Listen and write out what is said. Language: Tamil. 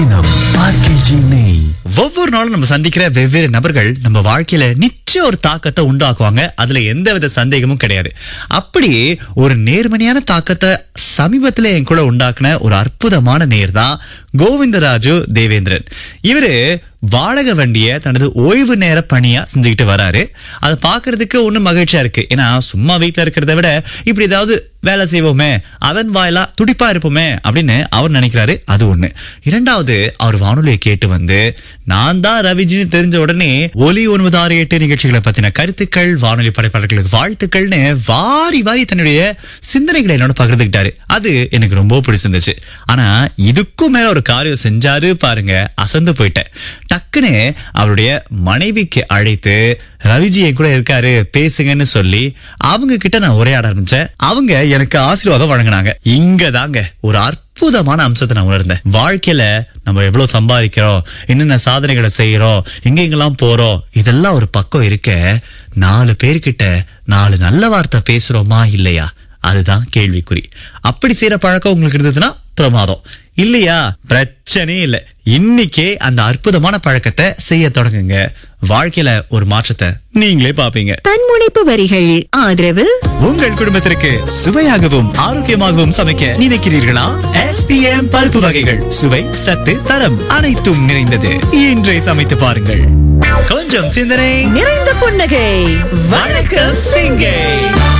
ஆர்கேஜி நெய் ஒவ்வொரு நாளும் நம்ம சந்திக்கிற வெவ்வேறு நபர்கள் நம்ம வாழ்க்கையில நிச்சயம் ஒரு தாக்கத்தை உண்டாக்குவாங்க அதுல எந்தவித சந்தேகமும் கிடையாது அப்படி ஒரு நேர்மறையான தாக்கத்தை சமீபத்துல என் கூட உண்டாக்குன ஒரு அற்புதமான நேர் தான் கோவிந்தராஜு தேவேந்திரன் இவரு வாடகை வண்டிய தனது ஓய்வு நேர பணியா செஞ்சுக்கிட்டு வராரு அதை பாக்குறதுக்கு ஒண்ணும் மகிழ்ச்சியா இருக்கு ஏன்னா சும்மா வீட்டுல இருக்கிறத விட இப்படி ஏதாவது வேலை செய்வோமே அதன் வாயிலா துடிப்பா இருப்போமே அப்படின்னு அவர் நினைக்கிறாரு அது ஒண்ணு இரண்டாவது அவர் வானொலியை கேட்டு வந்து நான் தான் ரவிஜின்னு தெரிஞ்ச உடனே ஒலி ஒன்பது ஆறு எட்டு நிகழ்ச்சிகளை பத்தின கருத்துக்கள் வானொலி படைப்பாளர்களுக்கு வாழ்த்துக்கள்னு வாரி வாரி தன்னுடைய சிந்தனைகளை என்னோட பகிர்ந்துக்கிட்டாரு அது எனக்கு ரொம்ப பிடிச்சிருந்துச்சு ஆனா இதுக்கும் மேல ஒரு காரியம் செஞ்சாரு பாருங்க அசந்து போயிட்டேன் டக்குன்னு அவருடைய மனைவிக்கு அழைத்து ரவிஜி என் கூட இருக்காரு பேசுங்கன்னு சொல்லி அவங்க கிட்ட நான் உரையாட ஆரம்பிச்சேன் அவங்க எனக்கு ஆசீர்வாதம் வழங்கினாங்க இங்க தாங்க ஒரு அற்புதமான அம்சத்தை நான் உணர்ந்தேன் வாழ்க்கையில நம்ம எவ்வளவு சம்பாதிக்கிறோம் என்னென்ன சாதனைகளை செய்யறோம் எங்க எங்கெல்லாம் போறோம் இதெல்லாம் ஒரு பக்கம் இருக்க நாலு பேர்கிட்ட நாலு நல்ல வார்த்தை பேசுறோமா இல்லையா அதுதான் கேள்விக்குறி அப்படி செய்யற பழக்கம் உங்களுக்கு இருந்ததுன்னா பிரமாதம் இல்லையா பிரச்சனையே இல்ல இன்னைக்கே அந்த அற்புதமான பழக்கத்தை செய்ய தொடங்குங்க வாழ்க்கையில ஒரு மாற்றத்தை நீங்களே பாப்பீங்க தன்முனைப்பு வரிகள் ஆதரவு உங்கள் குடும்பத்திற்கு சுவையாகவும் ஆரோக்கியமாகவும் சமைக்க நினைக்கிறீர்களா எஸ்பிஎம் பருப்பு வகைகள் சுவை சத்து தரம் அனைத்தும் நிறைந்தது இன்றே சமைத்து பாருங்கள் கொஞ்சம் சிந்தனை நிறைந்த புன்னகை வணக்கம் சிங்கை